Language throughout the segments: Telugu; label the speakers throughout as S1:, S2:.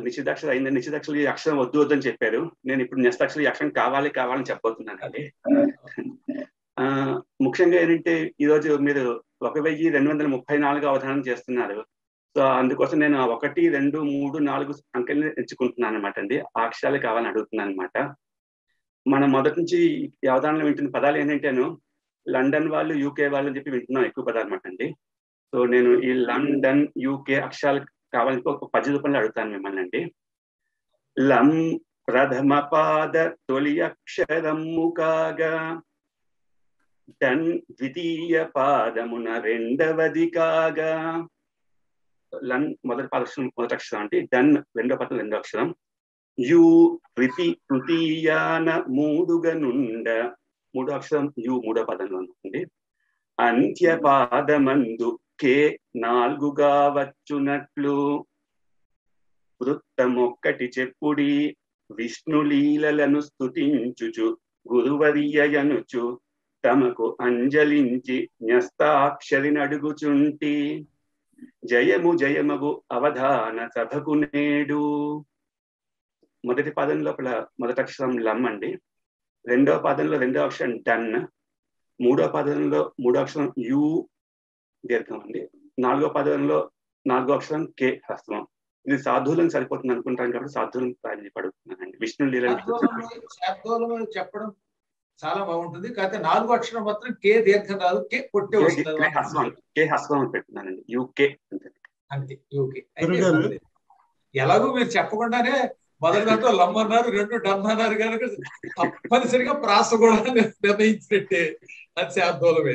S1: నిషిదాక్షరం అయింది నిషిదాక్షరం ఈ అక్షరం వద్దు వద్దని చెప్పారు నేను ఇప్పుడు నెక్స్ట్ ఈ అక్షరం కావాలి కావాలని చెప్పబోతున్నానండి ఆ ముఖ్యంగా ఏంటంటే ఈరోజు మీరు ఒక వెయ్యి రెండు వందల ముప్పై నాలుగు అవధానం చేస్తున్నారు సో అందుకోసం నేను ఒకటి రెండు మూడు నాలుగు అంకెల్ని ఎంచుకుంటున్నాను అనమాట అండి ఆ అక్షరాలు కావాలని అడుగుతున్నాను అనమాట మనం మొదటి నుంచి ఈ అవధానంలో వింటున్న పదాలు ఏంటంటేను లండన్ వాళ్ళు యూకే వాళ్ళు అని చెప్పి వింటున్నాం ఎక్కువ పదాలు అనమాట అండి సో నేను ఈ లండన్ యూకే అక్షరాలు కావాలని ఒక పద్య రూపంలో అడుగుతాను మిమ్మల్ని అండి లం ప్రథమ పాద తొలి అక్షరము కాగా డన్ ద్వితీయ పాదమున రెండవది కాగా లన్ మొదటి పాదక్షరం మొదటి అక్షరం అంటే డన్ రెండో పదం రెండో అక్షరం యు ప్రతి తృతీయాన మూడుగా నుండ మూడో అక్షరం యు మూడో పదంలో ఉంటుంది అంత్య పాదమందు కే నాలుగుగా వచ్చునట్లు వృత్తమొక్కటి చెప్పుడి విష్ణులీలలను స్తుతించుచు గురువర్యయనుచు తమకు అంజలించి న్యస్తాక్షరి నడుగుచుంటి జయము జయమగు అవధాన సభకు నేడు మొదటి పాదం లోపల మొదటి అక్షరం లమ్ అండి రెండో పాదంలో రెండో అక్షరం డన్ మూడో పాదంలో మూడో అక్షరం యు దీర్ఘం అండి నాలుగో పదంలో నాలుగో అక్షరం కే హస్తం ఇది సాధువులను సరిపోతుంది అనుకుంటాను కాబట్టి సాధువులను ప్రాధాన్యపడుతున్నానండి విష్ణు లీల
S2: శాబ్దోలం చెప్పడం చాలా బాగుంటుంది కాకపోతే నాలుగు అక్షరం మాత్రం కే దీర్ఘం రాదు కే కొట్టే వస్తుంది
S1: హస్వం కే హస్వం అని పెట్టున్నానండి యూకే
S2: అంతే యూకే
S3: గురుగారు.
S2: ఎలాగో మీరు చెప్పకుండానే మొదటి దాంట్లో లమ్ అన్నారు రెండు డన్ అన్నారు కనుక తప్పనిసరిగా ప్రాస కూడా నిర్ణయించినట్టే అది శాబ్దోలమే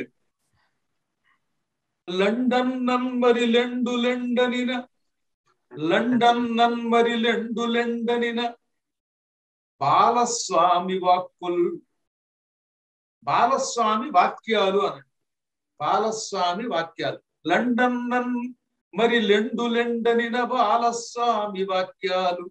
S2: లండన్ నన్మరి లెండు లెండనిన లండన్ నన్మరి లెండు లెండనిన బాలస్వామి వాక్కుల్ బాలస్వామి వాక్యాలు అనండి బాలస్వామి వాక్యాలు లండన్ నన్ మరి లెండు లెండనిన బాలస్వామి వాక్యాలు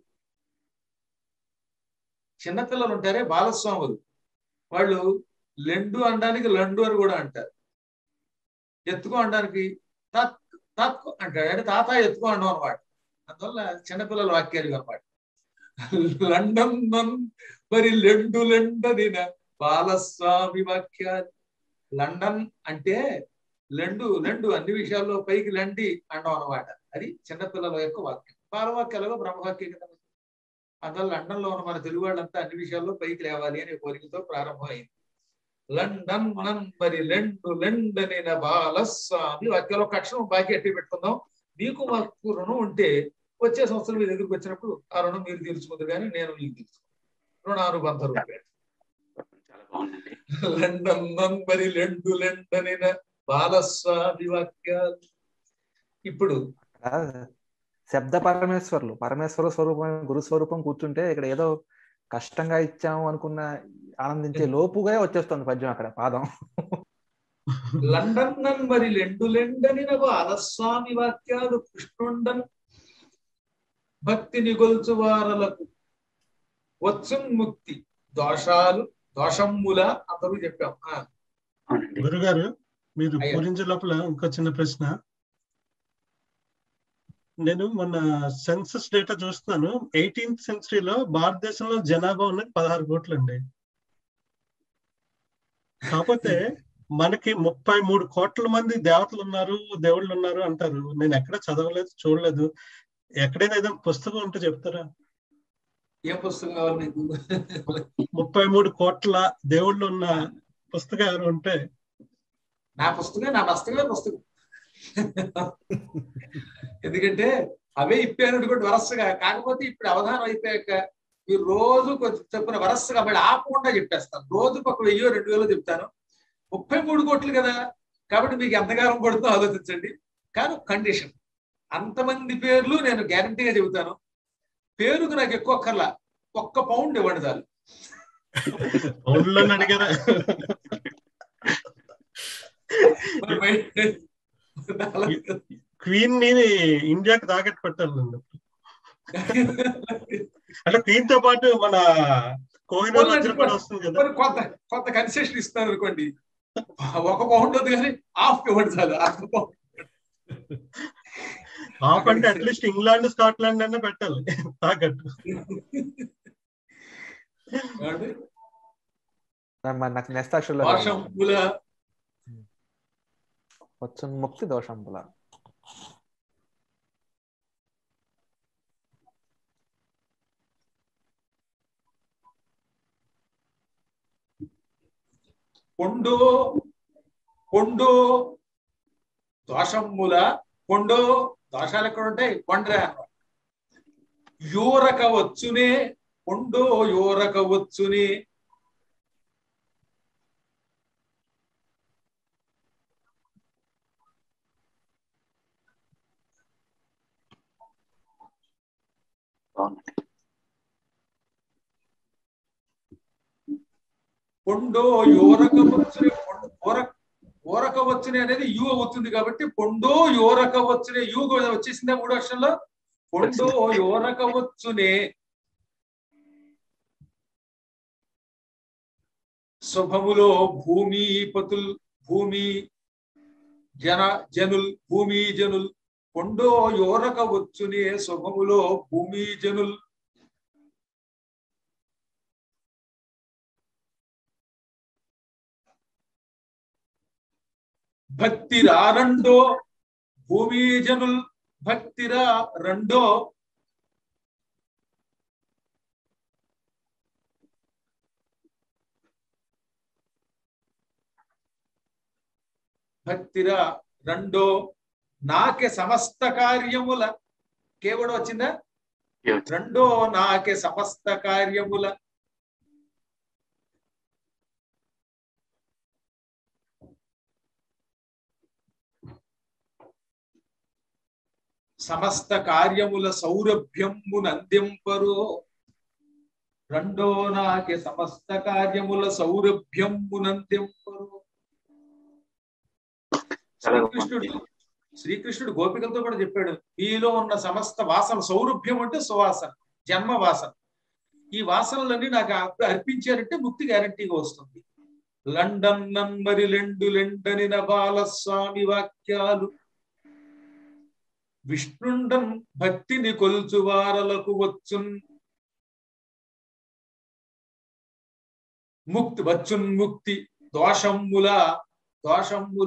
S2: చిన్నపిల్లలు ఉంటారే బాలస్వాములు వాళ్ళు లెండు అనడానికి లండు అని కూడా అంటారు ఎత్తుకో అనడానికి తత్ తత్ అంటాడు అంటే తాత ఎత్తుకో అండం అనమాట అందువల్ల చిన్నపిల్లల వాక్యాలు అనమాట లండన్ నన్ మరి లెండు లెండనిన బాలస్వామి వాక్యాలు లండన్ అంటే లెండు లెండు అన్ని విషయాల్లో పైకి లండి అండం అనమాట అది చిన్నపిల్లల యొక్క వాక్యం బాలవాక్యాలలో బ్రహ్మవాక్యం కదా అందువల్ల లండన్ లో ఉన్న మన తెలుగు వాళ్ళంతా అన్ని విషయాల్లో పైకి లేవాలి అనే కోరికతో ప్రారంభమైంది లండన్ నన్ మరి లెండు లెండనిన బాలస్వామి వాక్యాలు ఒక అక్షరం బాకీ ఎట్టి పెట్టుకుందాం మీకు మాకు రుణం ఉంటే వచ్చే సంవత్సరం మీ దగ్గరికి వచ్చినప్పుడు ఆ రుణం మీరు తీర్చుకుందరు కానీ నేను మీకు తీర్చుకుంటాను రుణానుబంధ రూపాయలు
S1: చాలా బాగుందండి
S2: లండన్ నన్ మరి లెండు లెండనిన బాలస్వామి వాక్యాలు ఇప్పుడు
S4: ఆ, శబ్ద పరమేశ్వర్లు పరమేశ్వర స్వరూపం గురు స్వరూపం కూర్చుంటే ఇక్కడ ఏదో కష్టంగా ఇచ్చాము అనుకున్న ఆనందించే లోపుగా వచ్చేస్తుంది పద్యం అక్కడ పాదం
S2: లండన్ నన్ మరి లెండు లెండనిన బాలస్వామి వాక్యాలు కృష్ణుండన్ భక్తిని గొల్చువారలకు వచ్చున్ముక్తి దోషాలు దోషమ్ముల అందరూ చెప్పాం ఆ,
S1: అవునండి
S3: గురుగారు మీరు
S2: అయ్యా.
S3: పూరించే లోపల ఇంకో చిన్న ప్రశ్న నేను మొన్న సెన్సస్ డేటా చూస్తున్నాను ఎయిటీన్త్ సెంచరీలో భారతదేశంలో జనాభా ఉన్నది పదహారు కోట్లు అండి కాకపోతే మనకి ముప్పై మూడు కోట్ల మంది దేవతలు ఉన్నారు దేవుళ్ళు ఉన్నారు అంటారు నేను ఎక్కడ చదవలేదు చూడలేదు ఎక్కడైనా ఏదైనా పుస్తకం ఉంటే చెప్తారా
S2: ఏం పుస్తకం కావాలి మీకు
S3: ముప్పై మూడు కోట్ల దేవుళ్ళు ఉన్న పుస్తకం ఏమైనా ఉంటే
S2: నా పుస్తకమే నా పుస్తకమే పుస్తకం ఎందుకంటే అవే ఇప్పానటువంటి వరసగా కాకపోతే ఇప్పుడు అవధానం అయిపోయాక మీరు రోజు కొంచెం చెప్పిన వరసగా మళ్ళీ ఆపకుండా చెప్పేస్తాను రోజుకు ఒక వెయ్యో రెండు వేలో చెప్తాను ముప్పై మూడు కోట్లు కదా కాబట్టి మీకు ఎంతకాలం పడుతుందో ఆలోచించండి కానీ కండిషన్ అంతమంది పేర్లు నేను గ్యారంటీగా చెబుతాను పేరుకు నాకు ఎక్కువ అక్కర్లా ఒక్క పౌండ్ ఇవ్వండి చాలు
S3: ఊళ్ళో అడిగారా
S2: మరి బయట-
S3: క్వీన్ ని ఇండియాకి తాకట్టు పెట్టాలండి అంటే క్వీన్ తో పాటు మన కోహినూర్ వజ్రం కూడా వస్తుంది కదా
S2: మరి కొంత కొంత కన్సెషన్ ఇస్తున్నారు అనుకోండి ఒక పౌండ్ వద్దు కానీ హాఫ్ ఇవ్వండి చాలు అర్ధ పౌండ్
S3: ఆఫ్ అంటే అట్లీస్ట్ ఇంగ్లాండ్ స్కాట్లాండ్ అన్న పెట్టాలి తాకట్టు
S2: ఏమండి?
S4: మరి నాకు నెక్స్ట్ అక్షరంలో
S2: దోషంబుల
S4: వచ్చు ముక్తి దోషంబుల
S2: పొండో పొండో దోషముల పొండో దోషాలు ఎక్కడ ఉంటాయి కొండ్రా అన్నమాట యోరక వచ్చునే పొండో యోరక వచ్చునే
S1: బాగుంది
S2: పొండో యోరక వచ్చునే పొం- ఓర- ఓరక వచ్చునే అనేది యు అవుతుంది కాబట్టి పొండో యోరక వచ్చునే యు కూడా వచ్చేసిందా మూడు వర్షంలో పొండో యోరక వచ్చునే శుభములో భూమిపతుల్ భూమి జన జనుల్ భూమి జనుల్ పొండో యోరక వచ్చునే శుభములో భూమి జనుల్ భక్తిరా రెండో భూమి జనుల్ భక్తిరా రెండో భక్తిరా రెండో నాకే సమస్త కార్యముల కే కూడా వచ్చిందా రెండో నాకే సమస్త కార్యముల సమస్త కార్యముల సౌరభ్యమునందింపరు రెండో నాకే సమస్త కార్యముల సౌరభ్యమునందింపరు
S1: చాలా
S2: శ్రీకృష్ణుడు శ్రీకృష్ణుడు గోపికలతో కూడా చెప్పాడు మీలో ఉన్న సమస్త వాసన సౌరభ్యం అంటే సువాసన జన్మ వాసన ఈ వాసనలన్నీ నాకు అర్ప- అర్పించారంటే ముక్తి గ్యారంటీగా వస్తుంది లండన్ నన్మరి లెండు లెండనిన బాలస్వామి వాక్యాలు విష్ణుండన్ భక్తిని కొల్చువారలకు వచ్చున్ ముక్తి వచ్చున్ ముక్తి దోషమ్ముల దోషమ్ముల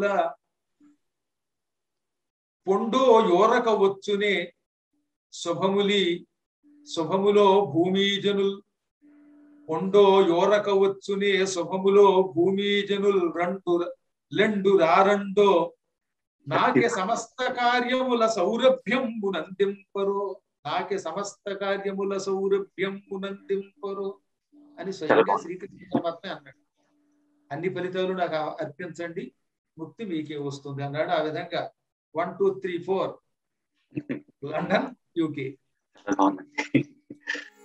S2: పొండో యోరక వచ్చునే శుభములి శుభములో భూమిజనుల్ పొండో యోరక వచ్చునే శుభములో భూమిజనుల్ రెండు లెండు రారండో నాకే సమస్త కార్యముల సౌరభ్యంబునందింపరు నాకే సమస్త కార్యముల సౌరభ్యంబునందింపరు అని స్వయంగా శ్రీకృష్ణ పరమాత్మ అన్నాడు అన్ని ఫలితాలు నాకు అర్పించండి ముక్తి మీకే వస్తుంది అన్నాడు ఆ విధంగా one two three four London UK
S1: చాలా బాగుంది